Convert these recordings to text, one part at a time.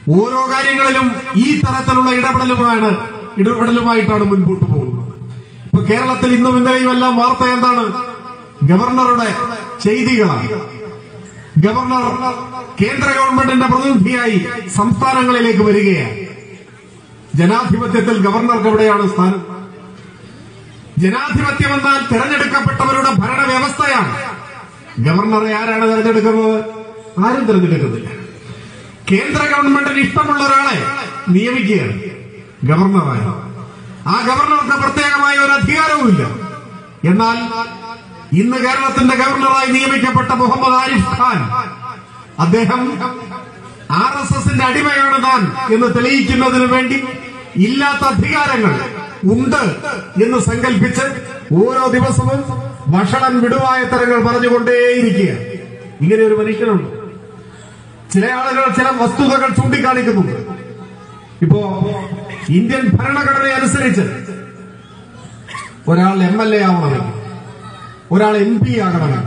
ഓരോ കാര്യങ്ങളിലും ഈ തരത്തിലുള്ള ഇടപെടലുമാണ് ഇടപെടലുമായിട്ടാണ് മുൻപോട്ട് പോകുന്നത് ഇപ്പൊ കേരളത്തിൽ ഇന്നും ഇന്നലെയും എല്ലാം വാർത്ത എന്താണ് ഗവർണറുടെ ചെയ്തികളാണ് ഗവർണർ കേന്ദ്ര ഗവൺമെന്റിന്റെ പ്രതിനിധിയായി സംസ്ഥാനങ്ങളിലേക്ക് വരികയാണ് ജനാധിപത്യത്തിൽ ഗവർണർക്ക് എവിടെയാണ് സ്ഥാനം ജനാധിപത്യം എന്നാൽ തിരഞ്ഞെടുക്കപ്പെട്ടവരുടെ ഭരണ വ്യവസ്ഥയാണ് ഗവർണറെ ആരാണ് തിരഞ്ഞെടുക്കുന്നത് ആരും തിരഞ്ഞെടുക്കുന്നില്ല കേന്ദ്ര ഗവൺമെന്റിന് ഇഷ്ടമുള്ള ഒരാളെ നിയമിക്കുകയാണ് ഗവർണറായി ആ ഗവർണർക്ക് പ്രത്യേകമായ ഒരു അധികാരവുമില്ല എന്നാൽ ഇന്ന് കേരളത്തിന്റെ ഗവർണറായി നിയമിക്കപ്പെട്ട മുഹമ്മദ് ആരിഫ് ഖാൻ അദ്ദേഹം ആർ എസ് എസിന്റെ അടിമയാണ് താൻ എന്ന് തെളിയിക്കുന്നതിന് വേണ്ടി ഇല്ലാത്ത അധികാരങ്ങൾ ഉണ്ട് എന്ന് സങ്കല്പിച്ച് ഓരോ ദിവസവും വഷളൻ വിടുവായ തരങ്ങൾ പറഞ്ഞുകൊണ്ടേയിരിക്കുക ഇങ്ങനെ ഒരു മനുഷ്യനുണ്ട് ചില ആളുകൾ ചില വസ്തുതകൾ ചൂണ്ടിക്കാണിക്കുന്നുണ്ട് ഇപ്പോ ഇന്ത്യൻ ഭരണഘടന അനുസരിച്ച് ഒരാൾ എം എൽ എ ആവണമെങ്കിൽ ഒരാൾ എം പി ആകണമെങ്കിൽ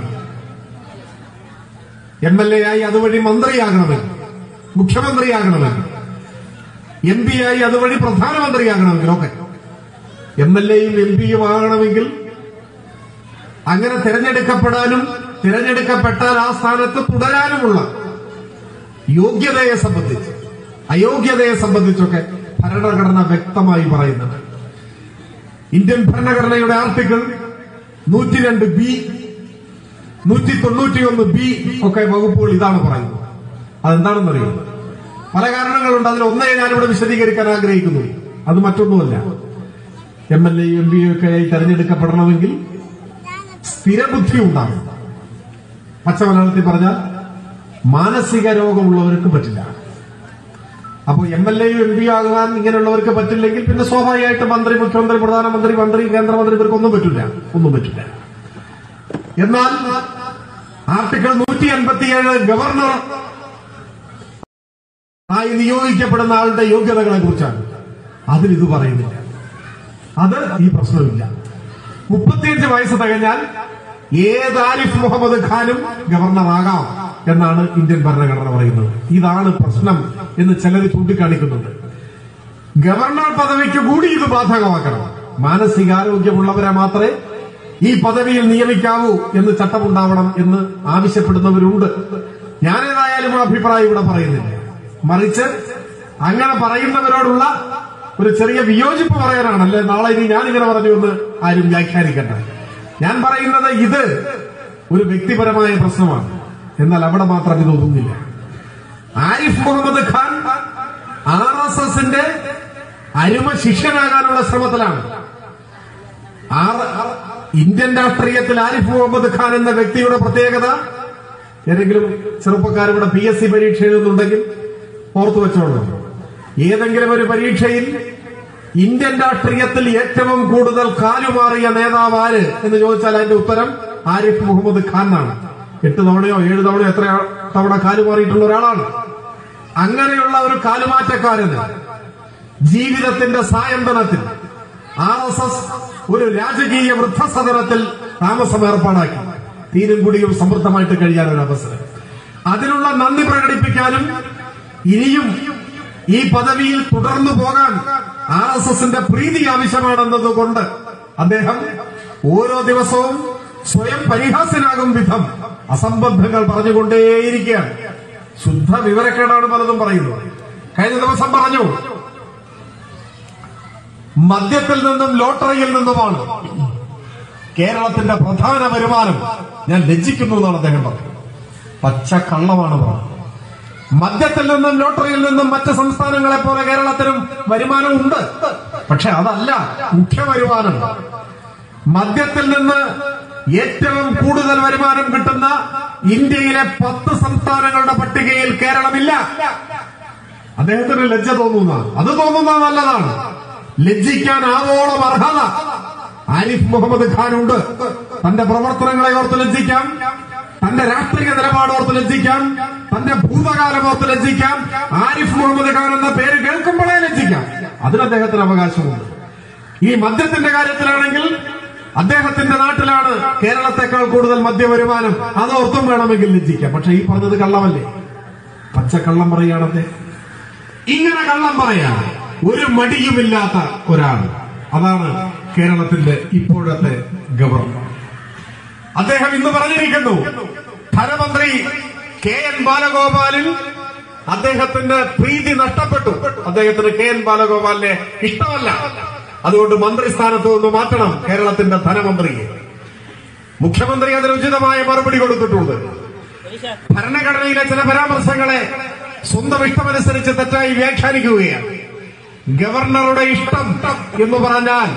എം എൽ എ ആയി അതുവഴി മന്ത്രിയാകണമെങ്കിൽ മുഖ്യമന്ത്രിയാകണമെങ്കിൽ എം പി ആയി അതുവഴി പ്രധാനമന്ത്രിയാകണമെങ്കിൽ ഒക്കെ എം എൽ എയും എം പിയും ആകണമെങ്കിൽ അങ്ങനെ തിരഞ്ഞെടുക്കപ്പെടാനും തിരഞ്ഞെടുക്കപ്പെട്ടാൽ ആ സ്ഥാനത്ത് തുടരാനുമുള്ള യോഗ്യതയെ സംബന്ധിച്ച് അയോഗ്യതയെ സംബന്ധിച്ചൊക്കെ ഭരണഘടന വ്യക്തമായി പറയുന്നുണ്ട് ഇന്ത്യൻ ഭരണഘടനയുടെ ആർട്ടിക്കിൾ നൂറ്റിരണ്ട് ബി നൂറ്റി തൊണ്ണൂറ്റിയൊന്ന് ബി ഒക്കെ വകുപ്പുകൾ ഇതാണ് പറയുന്നത് അതെന്താണെന്നറിയോ പല കാരണങ്ങളുണ്ട് അതിൽ ഒന്നേ ഞാനിവിടെ വിശദീകരിക്കാൻ ആഗ്രഹിക്കുന്നു അത് മറ്റൊന്നുമല്ല M L A M P ഒക്കെ ആയി തെരഞ്ഞെടുക്കപ്പെടണമെങ്കിൽ സ്ഥിരബുദ്ധി ഉണ്ടാകും പച്ച മലയാളത്തിൽ പറഞ്ഞാൽ മാനസിക രോഗമുള്ളവർക്ക് പറ്റില്ല അപ്പോൾ എം എൽ എയും എം പി ആകാൻ ഇങ്ങനെയുള്ളവർക്ക് പറ്റില്ലെങ്കിൽ പിന്നെ സ്വാഭാവികമായിട്ട് മന്ത്രി മുഖ്യമന്ത്രി പ്രധാനമന്ത്രി മന്ത്രി കേന്ദ്രമന്ത്രി ഇവർക്കൊന്നും പറ്റില്ല ഒന്നും പറ്റില്ല എന്നാൽ ആർട്ടിക്കിൾ നൂറ്റി അൻപത്തിയേഴ് ഗവർണർ ആയി നിയോഗിക്കപ്പെടുന്ന ആളുടെ യോഗ്യതകളെ കുറിച്ചാണ് അതിൽ ഇത് പറയുന്നില്ല അത് ഈ പ്രശ്നമില്ല മുപ്പത്തിയഞ്ച് വയസ്സ് തികഞ്ഞാൽ ഏത് ആരിഫ് മുഹമ്മദ് ഖാനും ഗവർണറാകാം എന്നാണ് ഇന്ത്യൻ ഭരണഘടന പറയുന്നത് ഇതാണ് പ്രശ്നം എന്ന് ചിലർ ചൂണ്ടിക്കാണിക്കുന്നുണ്ട് ഗവർണർ പദവിക്ക് കൂടി ഇത് ബാധകമാക്കണം മാനസികാരോഗ്യമുള്ളവരെ മാത്രമേ ഈ പദവിയിൽ നിയമിക്കാവൂ എന്ന് ചട്ടമുണ്ടാവണം എന്ന് ആവശ്യപ്പെടുന്നവരുണ്ട് ഞാനേതായാലും ആ അഭിപ്രായം ഇവിടെ പറയുന്നില്ല മറിച്ച് അങ്ങനെ പറയുന്നവരോടുള്ള ഒരു ചെറിയ വിയോജിപ്പ് പറയാനാണ് അല്ലെ നാളെ ഇനി ഞാനിങ്ങനെ പറഞ്ഞു എന്ന് ആരും വ്യാഖ്യാനിക്കണ്ട ഞാൻ പറയുന്നത് ഇത് ഒരു വ്യക്തിപരമായ പ്രശ്നമാണ് എന്നാൽ അവിടെ മാത്രം ഇതൊന്നുമില്ല ആരിഫ് മുഹമ്മദ് ഖാൻ ആർ എസ് എസിന്റെ അരുമ ശിഷ്യനാകാനുള്ള ശ്രമത്തിലാണ് ആർ- ഇന്ത്യൻ രാഷ്ട്രീയത്തിൽ ആരിഫ് മുഹമ്മദ് ഖാൻ എന്ന വ്യക്തിയുടെ പ്രത്യേകത ഏതെങ്കിലും ചെറുപ്പക്കാരിവിടെ പി എസ് സി പരീക്ഷ എഴുതുന്നുണ്ടെങ്കിൽ ഓർത്തു വെച്ചോളൂ ഏതെങ്കിലും ഒരു പരീക്ഷയിൽ ഇന്ത്യൻ രാഷ്ട്രീയത്തിൽ ഏറ്റവും കൂടുതൽ കാലുമാറിയ നേതാവ് ആര് എന്ന് ചോദിച്ചാൽ അതിന്റെ ഉത്തരം ആരിഫ് മുഹമ്മദ് ഖാൻ എന്നാണ് എട്ട് തവണയോ ഏഴ് തവണയോ എത്ര തവണ കാലുമാറിയിട്ടുള്ള ഒരാളാണ് അങ്ങനെയുള്ള ഒരു കാലുമാറ്റക്കാരന് ജീവിതത്തിന്റെ സായന്തനത്തിൽ ആർ എസ് എസ് ഒരു രാജകീയ വൃദ്ധസദനത്തിൽ താമസം ഏർപ്പാടാക്കി തീരും കൂടിയും സമൃദ്ധമായിട്ട് കഴിയാൻ ഒരു അവസരം അതിനുള്ള നന്ദി പ്രകടിപ്പിക്കാനും ഇനിയും ഈ പദവിയിൽ തുടർന്നു പോകാൻ ആർ എസ് എസിന്റെ പ്രീതി ആവശ്യമാണെന്നതുകൊണ്ട് അദ്ദേഹം ഓരോ ദിവസവും സ്വയം പരിഹാസ്യനാകും വിധം അസംബന്ധങ്ങൾ പറഞ്ഞുകൊണ്ടേയിരിക്കുകയാണ് ശുദ്ധ വിവരക്കേടാണ് പലതും പറയുന്നത് കഴിഞ്ഞ ദിവസം പറഞ്ഞു മദ്യത്തിൽ നിന്നും ലോട്ടറിയിൽ നിന്നുമാണ് കേരളത്തിന്റെ പ്രധാന വരുമാനം ഞാൻ ലജ്ജിക്കുന്നു എന്നാണ് അദ്ദേഹം പറഞ്ഞത് പച്ച കള്ളമാണ് പറഞ്ഞത് മദ്യത്തിൽ നിന്നും ലോട്ടറിയിൽ നിന്നും മറ്റ് സംസ്ഥാനങ്ങളെ പോലെ കേരളത്തിനും വരുമാനം ഉണ്ട് പക്ഷെ അതല്ല മുഖ്യ വരുമാനം മദ്യത്തിൽ നിന്ന് ഏറ്റവും കൂടുതൽ വരുമാനം കിട്ടുന്ന ഇന്ത്യയിലെ പത്ത് സംസ്ഥാനങ്ങളുടെ പട്ടികയിൽ കേരളമില്ല അദ്ദേഹത്തിന് ലജ്ജ തോന്നുന്ന അത് തോന്നുന്നത് നല്ലതാണ് ലജ്ജിക്കാൻ ആവോളം അർഹത ആരിഫ് മുഹമ്മദ് ഖാനുണ്ട് തന്റെ പ്രവർത്തനങ്ങളെ ഓർത്ത് ലജ്ജിക്കാം തന്റെ രാഷ്ട്രീയ നിലപാട് ഓർത്ത് ലജ്ജിക്കാം തന്റെ ഭൂതകാലം ഓർത്ത് ലജ്ജിക്കാം ആരിഫ് മുഹമ്മദ് ഖാൻ എന്ന പേര് കേൾക്കുമ്പോഴേ ലജ്ജിക്കാം അതിന് അദ്ദേഹത്തിന് അവകാശമുണ്ട് ഈ മദ്യത്തിന്റെ കാര്യത്തിലാണെങ്കിൽ അദ്ദേഹത്തിന്റെ നാട്ടിലാണ് കേരളത്തെക്കാൾ കൂടുതൽ മദ്യ വരുമാനം അതോർത്തും വേണമെങ്കിൽ ലജ്ജിക്കാം പക്ഷെ ഈ പറഞ്ഞത് കള്ളമല്ലേ പച്ചക്കള്ളം പറയുകയാണ് അദ്ദേഹം ഇങ്ങനെ കള്ളം പറയാൻ ഒരു മടിയുമില്ലാത്ത ഒരാൾ അതാണ് കേരളത്തിന്റെ ഇപ്പോഴത്തെ ഗവർണർ അദ്ദേഹം ഇന്ന് പറഞ്ഞിരിക്കുന്നു ധനമന്ത്രി കെ എൻ ബാലഗോപാലിൽ അദ്ദേഹത്തിന്റെ പ്രീതി നഷ്ടപ്പെട്ടു അദ്ദേഹത്തിന് കെ എൻ ബാലഗോപാലിനെ ഇഷ്ടമല്ല അതുകൊണ്ട് മന്ത്രിസ്ഥാനത്ത് നിന്ന് മാറ്റണം കേരളത്തിന്റെ ധനമന്ത്രിയെ മുഖ്യമന്ത്രി അതിന് ഉചിതമായ മറുപടി കൊടുത്തിട്ടുണ്ട് ഭരണഘടനയിലെ ചില പരാമർശങ്ങളെ സ്വന്തം ഇഷ്ടമനുസരിച്ച് തെറ്റായി വ്യാഖ്യാനിക്കുകയാണ് ഗവർണറുടെ ഇഷ്ടം എന്ന് പറഞ്ഞാൽ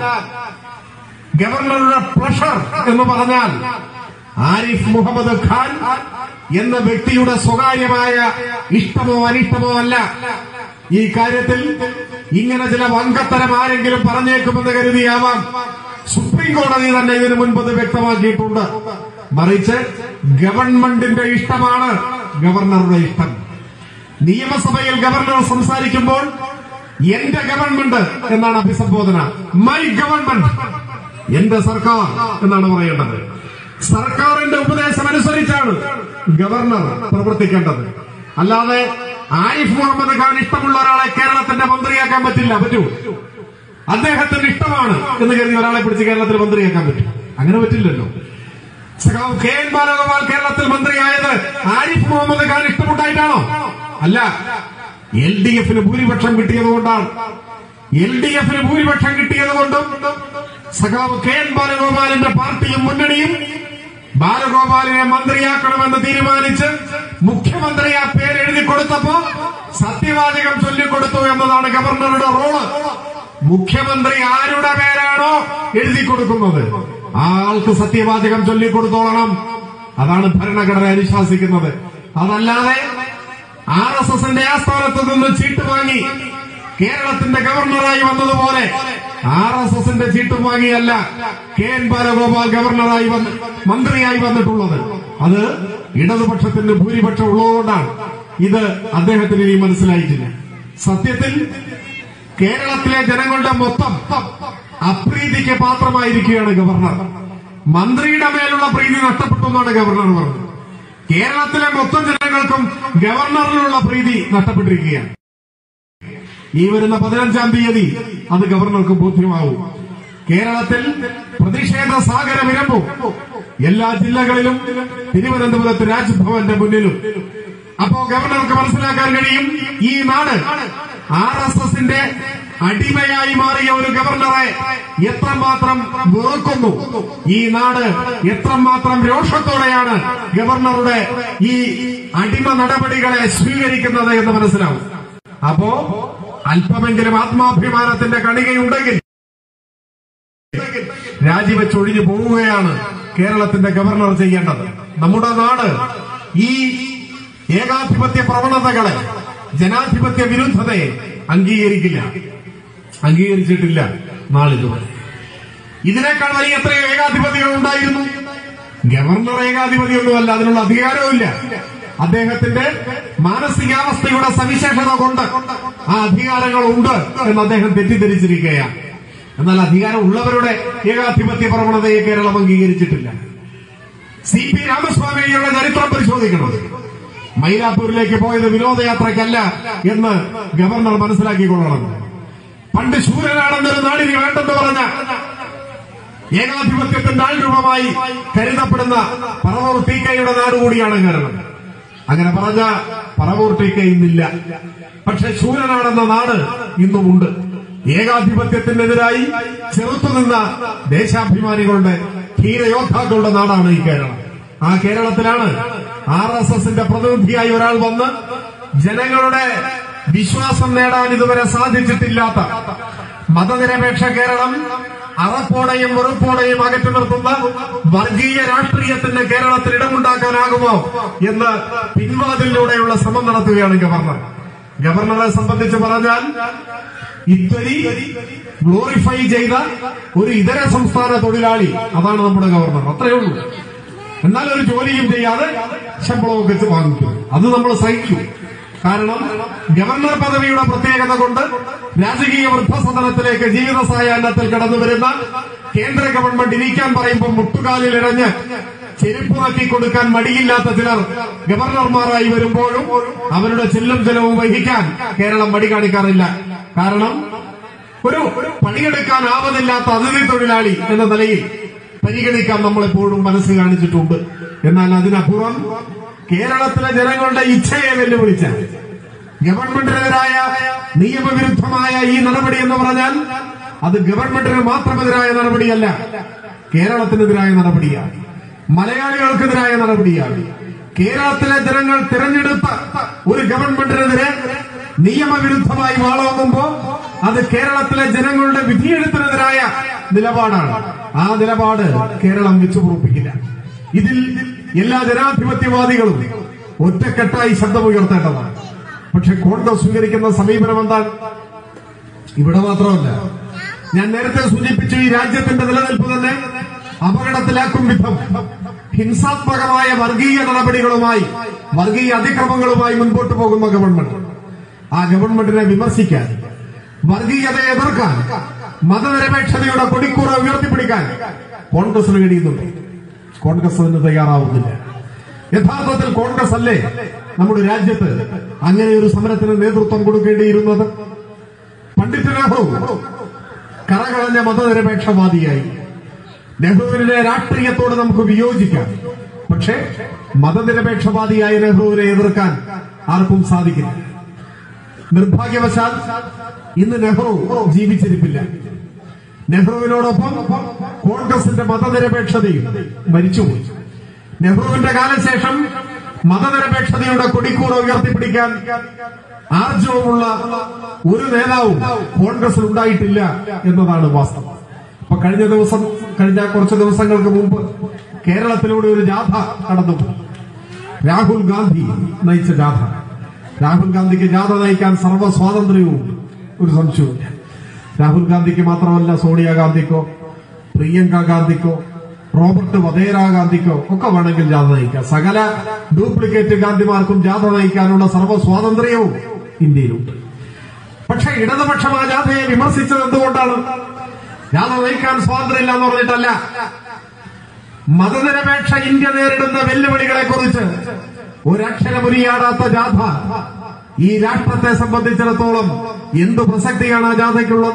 ഗവർണറുടെ പ്രഷർ എന്ന് പറഞ്ഞാൽ ആരിഫ് മുഹമ്മദ് ഖാൻ എന്ന വ്യക്തിയുടെ സ്വകാര്യമായ ഇഷ്ടമോ അനിഷ്ടമോ അല്ല ഈ കാര്യത്തിൽ ഇങ്ങനെ ചില വങ്കത്തരം ആരെങ്കിലും പറഞ്ഞേക്കുമെന്ന് കരുതിയാവാം സുപ്രീം കോടതി തന്നെ ഇതിനു മുൻപ് ഇത് വ്യക്തമാക്കിയിട്ടുണ്ട് മറിച്ച് ഗവൺമെന്റിന്റെ ഇഷ്ടമാണ് ഗവർണറുടെ ഇഷ്ടം നിയമസഭയിൽ ഗവർണർ സംസാരിക്കുമ്പോൾ എന്റെ ഗവൺമെന്റ് എന്നാണ് അഭിസംബോധന മൈ ഗവൺമെന്റ് എന്റെ സർക്കാർ എന്നാണ് പറയേണ്ടത് സർക്കാരിന്റെ ഉപദേശം അനുസരിച്ചാണ് ഗവർണർ പ്രവർത്തിക്കേണ്ടത് അല്ലാതെ ആരിഫ് മുഹമ്മദ് ഖാൻ ഇഷ്ടമുള്ള ഒരാളെ കേരളത്തിന്റെ മന്ത്രിയാക്കാൻ പറ്റില്ല പറ്റൂ അദ്ദേഹത്തിന് ഇഷ്ടമാണ് എന്ന് കരുതി ഒരാളെ പിടിച്ച് കേരളത്തിൽ മന്ത്രിയാക്കാൻ പറ്റും അങ്ങനെ പറ്റില്ലല്ലോ സഖാവ് കെ എൻ ബാലഗോപാൽ കേരളത്തിൽ മന്ത്രിയായത് ആരിഫ് മുഹമ്മദ് ഖാൻ ഇഷ്ടമുണ്ടായിട്ടാണോ അല്ല എൽ ഡി എഫിന് ഭൂരിപക്ഷം കിട്ടിയതുകൊണ്ടാണ് എൽ ഡി എഫിന് ഭൂരിപക്ഷം കിട്ടിയതുകൊണ്ടും സഖാവ് കെ എൻ ബാലഗോപാലിന്റെ പാർട്ടിയും മുന്നണിയും ബാലഗോപാലിനെ മന്ത്രിയാക്കണമെന്ന് തീരുമാനിച്ച് മുഖ്യമന്ത്രി ആ പേര് എഴുതി കൊടുത്തപ്പോ സത്യവാചകം ചൊല്ലിക്കൊടുത്തു എന്നതാണ് ഗവർണറുടെ റോള് മുഖ്യമന്ത്രി ആരുടെ പേരാണോ എഴുതി കൊടുക്കുന്നത് ആ ആൾക്ക് സത്യവാചകം ചൊല്ലിക്കൊടുത്തോളണം അതാണ് ഭരണഘടന അനുശാസിക്കുന്നത് അതല്ലാതെ ആർ എസ് എസിന്റെ ആസ്ഥാനത്ത് നിന്ന് ചീട്ട് വാങ്ങി കേരളത്തിന്റെ ഗവർണറായി വന്നതുപോലെ ആർ എസ് എസിന്റെ ചീട്ടും വാങ്ങിയല്ല കെ എൻ ബാലഗോപാൽ ഗവർണറായി വന്ന് മന്ത്രിയായി വന്നിട്ടുള്ളത് അത് ഇടതുപക്ഷത്തിന് ഭൂരിപക്ഷം ഉള്ളതുകൊണ്ടാണ് ഇത് അദ്ദേഹത്തിന് ഇനി മനസ്സിലായിട്ടില്ല സത്യത്തിൽ കേരളത്തിലെ ജനങ്ങളുടെ മൊത്തം അപ്രീതിക്ക് പാത്രമായിരിക്കുകയാണ് ഗവർണർ മന്ത്രിയുടെ മേലുള്ള പ്രീതി നഷ്ടപ്പെട്ടു എന്നാണ് ഗവർണർ പറഞ്ഞത് കേരളത്തിലെ മൊത്തം ജനങ്ങൾക്കും ഗവർണറിലുള്ള പ്രീതി നഷ്ടപ്പെട്ടിരിക്കുകയാണ് ഈ വരുന്ന പതിനഞ്ചാം തീയതി അത് ഗവർണർക്ക് ബോധ്യമാവും കേരളത്തിൽ പ്രതിഷേധ സാഗര വിരമ്പും എല്ലാ ജില്ലകളിലും തിരുവനന്തപുരത്ത് രാജ്ഭവന്റെ മുന്നിലും അപ്പോ ഗവർണർക്ക് മനസ്സിലാക്കാൻ കഴിയും ഈ നാട് ആർ എസ് എസിന്റെ അടിമയായി മാറിയ ഒരു ഗവർണറെ എത്രമാത്രം വെറുക്കുന്നു ഈ നാട് എത്രമാത്രം രോഷത്തോടെയാണ് ഗവർണറുടെ ഈ അടിമ നടപടികളെ സ്വീകരിക്കുന്നത് എന്ന് മനസ്സിലാവും അപ്പോ അല്പമെങ്കിലും ആത്മാഭിമാനത്തിന്റെ കണികയുണ്ടെങ്കിൽ രാജിവെച്ചൊഴിഞ്ഞു പോവുകയാണ് കേരളത്തിന്റെ ഗവർണർ ചെയ്യേണ്ടത് നമ്മുടെ നാട് ഈ ഏകാധിപത്യ പ്രവണതകളെ ജനാധിപത്യ വിരുദ്ധതയെ അംഗീകരിക്കില്ല അംഗീകരിച്ചിട്ടില്ല നാളിതുവരെ ഇതിനേക്കാൾ വലിയ എത്രയോ ഏകാധിപതികൾ ഉണ്ടായിരുന്നു ഗവർണർ ഏകാധിപതിയൊന്നുമല്ല അതിനുള്ള അധികാരവുമില്ല അദ്ദേഹത്തിന്റെ മാനസികാവസ്ഥയുടെ സവിശേഷത കൊണ്ട് ആ അധികാരങ്ങൾ ഉണ്ട് എന്ന് അദ്ദേഹം തെറ്റിദ്ധരിച്ചിരിക്കുകയാണ് എന്നാൽ അധികാരം ഉള്ളവരുടെ ഏകാധിപത്യ പ്രവണതയെ കേരളം അംഗീകരിച്ചിട്ടില്ല സി പി രാമസ്വാമിയുടെ ചരിത്രം പരിശോധിക്കണം മൈലാപ്പൂരിലേക്ക് പോയത് വിനോദയാത്രയ്ക്കല്ല എന്ന് ഗവർണർ മനസ്സിലാക്കിക്കൊള്ളണം പണ്ട് ശൂരനാണെന്നൊരു നാടിന് വേണ്ടെന്ന് പറഞ്ഞ ഏകാധിപത്യത്തിന്റെ ആൾരൂപമായി കരുതപ്പെടുന്ന പറവൂർ ടി കെയുടെ നാട് കൂടിയാണ് കേരളം അങ്ങനെ പറഞ്ഞ പറവൂർ ടി കെ ഇന്നില്ല പക്ഷെ ശൂരനാടെന്ന നാട് ഇന്നുമുണ്ട് ഏകാധിപത്യത്തിനെതിരായി ചെറുത്തുനിന്ന ദേശാഭിമാനികളുടെ ധീരയോദ്ധാക്കളുടെ നാടാണ് ഈ കേരളം ആ കേരളത്തിലാണ് ആർ എസ് എസിന്റെ പ്രതിനിധിയായി ഒരാൾ വന്ന് ജനങ്ങളുടെ വിശ്വാസം നേടാൻ ഇതുവരെ സാധിച്ചിട്ടില്ലാത്ത മതനിരപേക്ഷ കേരളം അറപ്പോടെയും വെറുപ്പോടെയും അകറ്റി നിർത്തുന്ന വർഗീയ രാഷ്ട്രീയത്തിന് കേരളത്തിൽ ഇടമുണ്ടാക്കാനാകുമോ എന്ന് പിൻവാതിലൂടെയുള്ള ശ്രമം നടത്തുകയാണ് ഗവർണർ ഗവർണറെ സംബന്ധിച്ച് പറഞ്ഞാൽ ഇത്വരി ഗ്ലോറിഫൈ ചെയ്ത ഒരു ഇതര സംസ്ഥാന തൊഴിലാളി അതാണ് നമ്മുടെ ഗവർണർ അത്രയേ ഉള്ളൂ എന്നാൽ ഒരു ജോലിയും ചെയ്യാതെ ശമ്പളമൊക്കെ വാങ്ങിക്കും അത് നമ്മൾ സഹിക്കും കാരണം ഗവർണർ പദവിയുടെ പ്രത്യേകത കൊണ്ട് രാജകീയ വൃദ്ധസദനത്തിലേക്ക് ജീവിത സായാഹ്നത്തിൽ കടന്നു വരുന്ന കേന്ദ്ര ഗവൺമെന്റ് ഇരിക്കാൻ പറയുമ്പോൾ മുട്ടുകാലിൽ ഇഴഞ്ഞ് ചെരുപ്പ് നക്കി കൊടുക്കാൻ മടിയില്ലാത്ത ചിലർ ഗവർണർമാരായി വരുമ്പോഴും അവരുടെ ചെല്ലും ചെലവും വഹിക്കാൻ കേരളം മടി കാണിക്കാറില്ല കാരണം ഒരു പണിയെടുക്കാൻ ആവതില്ലാത്ത അതിഥി തൊഴിലാളി എന്ന നിലയിൽ പരിഗണിക്കാൻ നമ്മളെപ്പോഴും മനസ്സ് കാണിച്ചിട്ടുണ്ട് എന്നാൽ അതിനപ്പുറം കേരളത്തിലെ ജനങ്ങളുടെ ഇച്ഛയെ വെല്ലുവിളിച്ച ഗവൺമെന്റിനെതിരായ നിയമവിരുദ്ധമായ ഈ നടപടി എന്ന് പറഞ്ഞാൽ അത് ഗവൺമെന്റിന് മാത്രമെതിരായ നടപടിയല്ല കേരളത്തിനെതിരായ നടപടിയാണ് മലയാളികൾക്കെതിരായ നടപടിയാണ് കേരളത്തിലെ ജനങ്ങൾ തിരഞ്ഞെടുത്ത ഒരു ഗവൺമെന്റിനെതിരെ നിയമവിരുദ്ധമായി വാളോങ്ങുമ്പോ അത് കേരളത്തിലെ ജനങ്ങളുടെ വിധിയെഴുത്തിനെതിരായ നിലപാടാണ് ആ നിലപാട് കേരളം വെച്ചുപുറപ്പിക്കില്ല ഇതിൽ എല്ലാ ജനാധിപത്യവാദികളും ഒറ്റക്കെട്ടായി ശബ്ദമുയർത്തേണ്ടതാണ് പക്ഷെ കോൺഗ്രസ് സ്വീകരിക്കുന്ന സമീപനം എന്താണ് ഇവിടെ മാത്രമല്ല ഞാൻ നേരത്തെ സൂചിപ്പിച്ചു ഈ രാജ്യത്തിന്റെ നിലനിൽപ്പ് തന്നെ അപകടത്തിലാക്കും വിധം ഹിംസാത്മകമായ വർഗീയ നടപടികളുമായി വർഗീയ അതിക്രമങ്ങളുമായി മുൻപോട്ട് പോകുന്ന ഗവൺമെന്റ് ആ ഗവൺമെന്റിനെ വിമർശിക്കാൻ വർഗീയതയെ എതിർക്കാൻ മതനിരപേക്ഷതയുടെ കൊടിക്കൂറ ഉയർത്തിപ്പിടിക്കാൻ കോൺഗ്രസിന് കഴിയുന്നുണ്ട് കോൺഗ്രസ് അതിന് തയ്യാറാവുന്നില്ല യഥാർത്ഥത്തിൽ കോൺഗ്രസ് അല്ലേ നമ്മുടെ രാജ്യത്ത് അങ്ങനെ ഒരു സമരത്തിന് നേതൃത്വം കൊടുക്കേണ്ടിയിരുന്നത് പണ്ഡിറ്റ് നെഹ്റു കറകളഞ്ഞ മതനിരപേക്ഷവാദിയായി നെഹ്റുവിന്റെ രാഷ്ട്രീയത്തോട് നമുക്ക് വിയോജിക്കാം പക്ഷേ മതനിരപേക്ഷവാദിയായ നെഹ്റുവിനെ എതിർക്കാൻ ആർക്കും സാധിക്കില്ല നിർഭാഗ്യവശാൽ ഇന്ന് നെഹ്റു ജീവിച്ചിരിപ്പില്ല നെഹ്റുവിനോടൊപ്പം കോൺഗ്രസിന്റെ മതനിരപേക്ഷതയും മരിച്ചുപോയി നെഹ്റുവിന്റെ കാലശേഷം മതനിരപേക്ഷതയുടെ കൊടിക്കൂറ ഉയർത്തിപ്പിടിക്കാൻ ആർജവമുള്ള ഒരു നേതാവും കോൺഗ്രസിൽ ഉണ്ടായിട്ടില്ല എന്നതാണ് വാസ്തവം അപ്പൊ കഴിഞ്ഞ ദിവസം കഴിഞ്ഞ കുറച്ച് ദിവസങ്ങൾക്ക് മുമ്പ് കേരളത്തിലൂടെ ഒരു ജാഥ കടന്നുപോയി രാഹുൽ ഗാന്ധി നയിച്ച ജാഥ രാഹുൽ ഗാന്ധിക്ക് ജാഥ നയിക്കാൻ സർവ്വ സ്വാതന്ത്ര്യവും ഒരു സംശയവുമില്ല രാഹുൽ ഗാന്ധിക്ക് മാത്രമല്ല സോണിയാഗാന്ധിക്കോ പ്രിയങ്ക ഗാന്ധിക്കോ റോബർട്ട് വധേര ഗാന്ധിക്കോ ഒക്കെ വേണമെങ്കിൽ ജാഥ നയിക്കാം സകല ഡ്യൂപ്ലിക്കേറ്റ് ഗാന്ധിമാർക്കും ജാഥ നയിക്കാനുള്ള സർവ്വ സ്വാതന്ത്ര്യവും ഇന്ത്യയിലുണ്ട് പക്ഷെ ഇടതുപക്ഷം ആ ജാഥയെ വിമർശിച്ചത് എന്തുകൊണ്ടാണ് ജാഥ നയിക്കാൻ സ്വാതന്ത്ര്യമില്ല എന്ന് പറഞ്ഞിട്ടല്ല മതനിരപേക്ഷ ഇന്ത്യ നേരിടുന്ന വെല്ലുവിളികളെ കുറിച്ച് ഒരക്ഷരമുരിയാടാത്ത ജാഥ ഈ രാഷ്ട്രത്തെ സംബന്ധിച്ചിടത്തോളം എന്ത് പ്രസക്തിയാണ് ആ ജാഥയ്ക്കുള്ളത്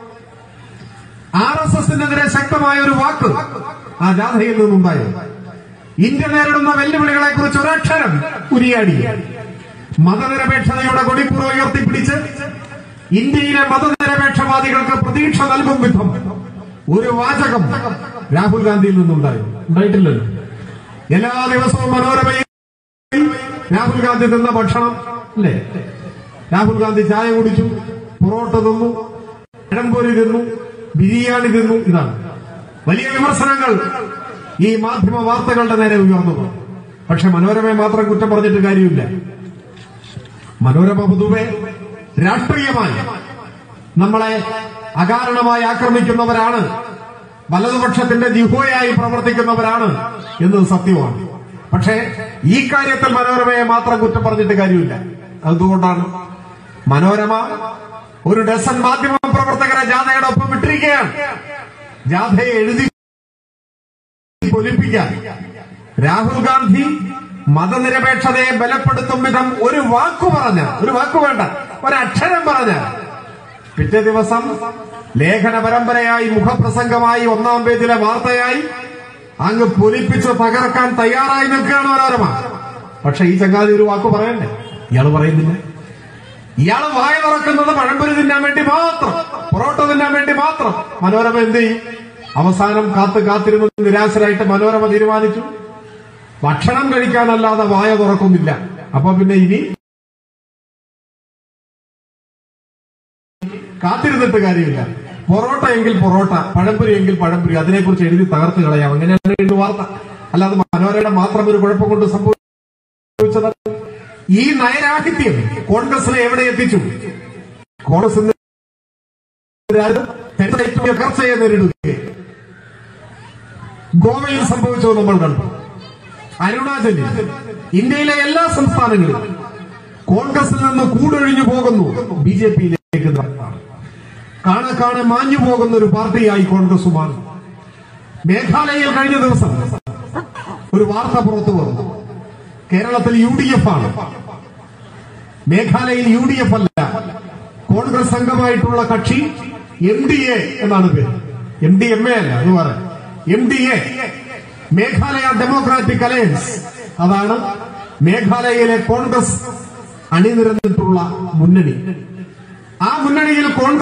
ആർ എസ് എസിനെതിരെ ശക്തമായ ഒരു വാക്ക് ആ ജാഥയിൽ നിന്നുണ്ടായത് ഇന്ത്യ നേരിടുന്ന വെല്ലുവിളികളെ കുറിച്ച് ഒരക്ഷരം ഉരിയാടി മതനിരപേക്ഷതയുടെ കൊടിപ്പുറ ഉയർത്തിപ്പിടിച്ച് ഇന്ത്യയിലെ മതനിരപേക്ഷവാദികൾക്ക് പ്രതീക്ഷ നൽകും വിധം ഒരു വാചകം രാഹുൽ ഗാന്ധിയിൽ നിന്നുണ്ടായി ഉണ്ടായിട്ടില്ലല്ലോ എല്ലാ ദിവസവും മനോരമയിൽ രാഹുൽ ഗാന്ധി തിന്ന ഭക്ഷണം അല്ലേ രാഹുൽ ഗാന്ധി ചായ കുടിച്ചു പൊറോട്ട തിന്നു പഴംപൊരി തിന്നു ബിരിയാണി തിന്നു ഇതാണ് വലിയ വിമർശനങ്ങൾ ഈ മാധ്യമ വാർത്തകളുടെ നേരെ ഉയർന്നു പക്ഷെ മനോരമയെ മാത്രം കുറ്റം പറഞ്ഞിട്ട് കാര്യമില്ല മനോരമ പൊതുവെ രാഷ്ട്രീയമായി നമ്മളെ അകാരണമായി ആക്രമിക്കുന്നവരാണ് വലതുപക്ഷത്തിന്റെ ജിഹോയായി പ്രവർത്തിക്കുന്നവരാണ് എന്നത് സത്യമാണ് പക്ഷേ ഈ കാര്യത്തിൽ മനോരമയെ മാത്രം കുറ്റം പറഞ്ഞിട്ട് കാര്യമില്ല അതുകൊണ്ടാണ് മനോരമ ഒരു ഡസൻ മാധ്യമ പ്രവർത്തകരെ ജാഥയുടെ ഒപ്പം വിട്ടിരിക്കുകയാണ് ജാഥയെ എഴുതി പൊലിപ്പിക്കാൻ രാഹുൽ ഗാന്ധി മതനിരപേക്ഷതയെ ബലപ്പെടുത്തും വിധം ഒരു വാക്കു പറഞ്ഞ ഒരു വാക്കു വേണ്ട ഒരക്ഷരം പറഞ്ഞ പിറ്റേ ദിവസം ലേഖന പരമ്പരയായി മുഖപ്രസംഗമായി ഒന്നാം പേജിലെ വാർത്തയായി അങ്ങ് പൊലിപ്പിച്ച് തകർക്കാൻ തയ്യാറായി നിൽക്കുകയാണ് മനോരമ പക്ഷെ ഈ ചങ്ങാതി ഒരു വാക്ക് പറയണ്ടേ ഇയാള് പറയുന്നില്ല ഇയാള് വായ തുറക്കുന്നത് പഴംപൊരി തിന്നാൻ വേണ്ടി മാത്രം പൊറോട്ട തിന്നാൻ വേണ്ടി മാത്രം മനോരമ എന്ത് ചെയ്യും അവസാനം കാത്ത് കാത്തിരുന്ന് നിരാശരായിട്ട് മനോരമ തീരുമാനിച്ചു ഭക്ഷണം കഴിക്കാനല്ലാതെ വായ തുറക്കുന്നില്ല അപ്പൊ പിന്നെ ഇനി കാത്തിരുന്നിട്ട് കാര്യമില്ല പൊറോട്ട എങ്കിൽ പൊറോട്ട പഴംപൊരി എങ്കിൽ പഴംപൊരി അതിനെക്കുറിച്ച് എഴുതി തകർത്ത് കളയാം അങ്ങനെയാണ് എഴുതി വാർത്ത അല്ലാതെ മനോരമയുടെ മാത്രം ഒരു കുഴപ്പം കൊണ്ട് സംഭവിച്ചത് ഈ നയരാഹിത്യം കോൺഗ്രസിനെ എവിടെ എത്തിച്ചു കോൺഗ്രസ് ഇന്ന് രാജ്യത്ത് ഏറ്റവും ഉയർച്ചയെ നേരിടുകയും ഗോവയിൽ സംഭവിച്ചത് നമ്മൾ കണ്ടു അരുണാചലിൽ ഇന്ത്യയിലെ എല്ലാ സംസ്ഥാനങ്ങളിലും കോൺഗ്രസിൽ നിന്ന് കൂടൊഴിഞ്ഞു പോകുന്നു ബി ജെ പിയിലേക്ക് കാണെ കാണെ മാഞ്ഞു പോകുന്ന ഒരു പാർട്ടിയായി കോൺഗ്രസ് മാറി മേഘാലയയിൽ കഴിഞ്ഞ ദിവസം ഒരു വാർത്ത പുറത്തു വന്നു കേരളത്തിൽ യു ഡി എഫ് ആണ് മേഘാലയയിൽ യു ഡി എഫ് അല്ല കോൺഗ്രസ് അംഗമായിട്ടുള്ള കക്ഷി എം ഡി എ എന്നാണ് പേര് എം ഡി എം എ അല്ല എന്ന് പറയാം M D A Meghalaya democratic alliance അതാണ് മേഘാലയയിലെ കോൺഗ്രസ് അണിനിരന്നിട്ടുള്ള മുന്നണി ആ മുന്നണിയിൽ കോൺഗ്രസ്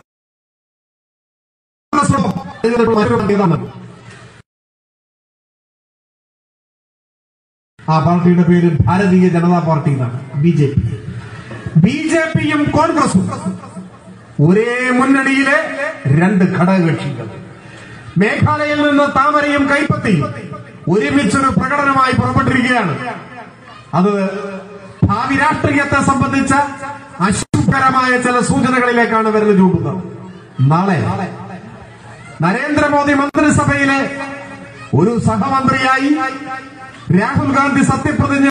അണിനിരന്നിട്ടുള്ള മറ്റൊരു പാർട്ടി ഏതാണ്? ആ പാർട്ടിയുടെ പേര് ഭാരതീയ ജനതാ പാർട്ടി എന്നാണ് B J P B J പിയും കോൺഗ്രസും ഒരേ മുന്നണിയിലെ രണ്ട് ഘടകകക്ഷികൾ മേഘാലയയിൽ നിന്ന് താമരയും കൈപ്പത്തിയും ഒരുമിച്ചൊരു പ്രകടനമായി പുറപ്പെട്ടിരിക്കുകയാണ് അത് ഭാവി രാഷ്ട്രീയത്തെ സംബന്ധിച്ച അശുഭകരമായ ചില സൂചനകളിലേക്കാണ് വിരൽ ചൂണ്ടുന്നത് നാളെ നരേന്ദ്രമോദി മന്ത്രിസഭയിലെ ഒരു സഹമന്ത്രിയായി രാഹുൽ ഗാന്ധി സത്യപ്രതിജ്ഞ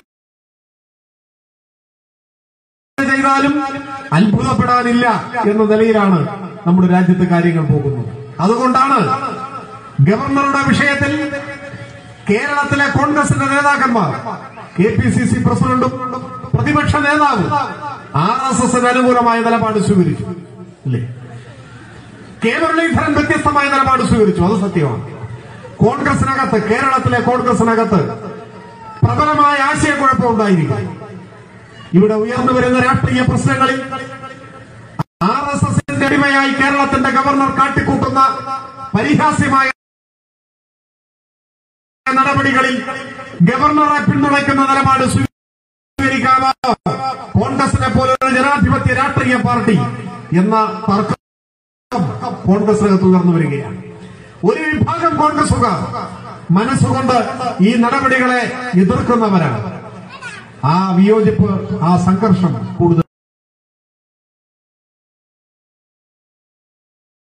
ചെയ്താലും അത്ഭുതപ്പെടാനില്ല എന്ന നിലയിലാണ് നമ്മുടെ രാജ്യത്ത് കാര്യങ്ങൾ പോകുന്നത് അതുകൊണ്ടാണ് ഗവർണറുടെ വിഷയത്തിൽ കേരളത്തിലെ കോൺഗ്രസിന്റെ നേതാക്കന്മാർ കെ പി സി സി പ്രസിഡന്റും പ്രതിപക്ഷ നേതാവും ആർ എസ് എസിന് അനുകൂലമായ നിലപാട് സ്വീകരിച്ചു അല്ലേ കെ മുരളീധരൻ വ്യത്യസ്തമായ നിലപാട് സ്വീകരിച്ചു അത് സത്യമാണ് കോൺഗ്രസിനകത്ത് കേരളത്തിലെ കോൺഗ്രസിനകത്ത് പ്രബലമായ ആശയക്കുഴപ്പം ഉണ്ടായിരിക്കും ഇവിടെ ഉയർന്നു വരുന്ന രാഷ്ട്രീയ പ്രശ്നങ്ങളിൽ ആർ എസ് എസിന്റെ അടിമയായി കേരളത്തിന്റെ ഗവർണർ കാട്ടിക്കൂട്ടുന്ന പരിഹാസ്യമായ നടപടികളിൽ ഗവർണറെ പിന്തുണയ്ക്കുന്ന നിലപാട് സ്വീകരിക്കാമോ കോൺഗ്രസിനെ പോലെ ഒരു ജനാധിപത്യ രാഷ്ട്രീയ പാർട്ടി എന്ന തർക്കം കോൺഗ്രസിനകത്ത് ഉയർന്നു വരികയാണ് ഒരു വിഭാഗം കോൺഗ്രസുകാർ മനസ്സുകൊണ്ട് ഈ നടപടികളെ എതിർക്കുന്നവരാണ് ആ വിയോജിപ്പ് ആ സംഘർഷം കൂടുതൽ